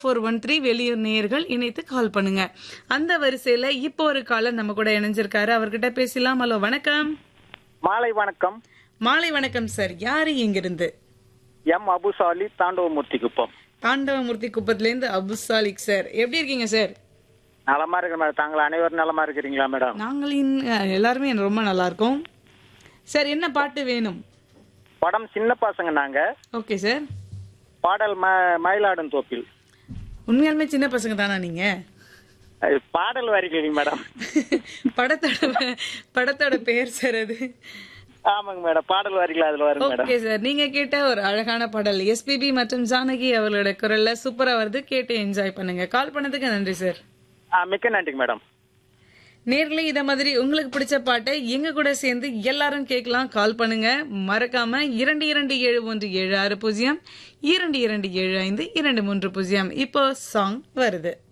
four one three வெளியூர் நேயர்கள் இணைத்து கால் பண்ணுங்க அந்த வரிசையில இப்போ ஒரு காலர் நம்ம கூட இணைஞ்சிருக்காரு அவர்கிட்ட பேசலாம் ஹலோ வணக்கம் மாலை வணக்கம் மாலை வணக்கம் சார் யாரு இங்கிருந்து எம் அபுசாலி தாண்டவமூர்த்தி குப்பம் தாண்டவமூர்த்தி குப்பத்திலேருந்து அபுசாலிக் சார் எப்படி இருக்கீங்க சார் நலமா இருக்கிற மேடம் தாங்கள் அனைவரும் நலமா இருக்கிறீங்களா மேடம் நாங்களின் அஹ், எல்லாருமே ரொம்ப நல்லா இருக்கோம் சார் என்ன பாட்டு வேணும் படம் சின்ன பசங்க நாங்க ஓகே சார் பாடல் ம மயிலாடும் தோப்பில் உண்மையாலுமே சின்ன பசங்க தானா நீங்க அது பாடல் வரிகள் மேடம் படத்தோட படத்தோட பெயர் சார் அது ஆமாங்க மேடம் பாடல் வரிகள் அதுல வரும் மேடம் ஓகே சார் நீங்க கேட்ட ஒரு அழகான பாடல் எஸ்பிபி மற்றும் ஜானகி அவர்களோட குரல்ல சூப்பரா வருது கேட்டு என்ஜாய் பண்ணுங்க கால் பண்ணதுக்கு நன்றி சார் ஆ, மிக்க நன்றிங்க மேடம் நேர்ல இத மாதிரி உங்களுக்கு பிடிச்ச பாட்டை எங்க கூட சேர்ந்து எல்லாரும் கேட்கலாம் கால் பண்ணுங்க மறக்காம இரண்டு இரண்டு ஏழு ஒன்று ஏழு ஆறு பூஜ்ஜியம் இரண்டு இரண்டு ஏழு ஐந்து இரண்டு மூன்று பூஜ்ஜியம் இப்போ சாங் வருது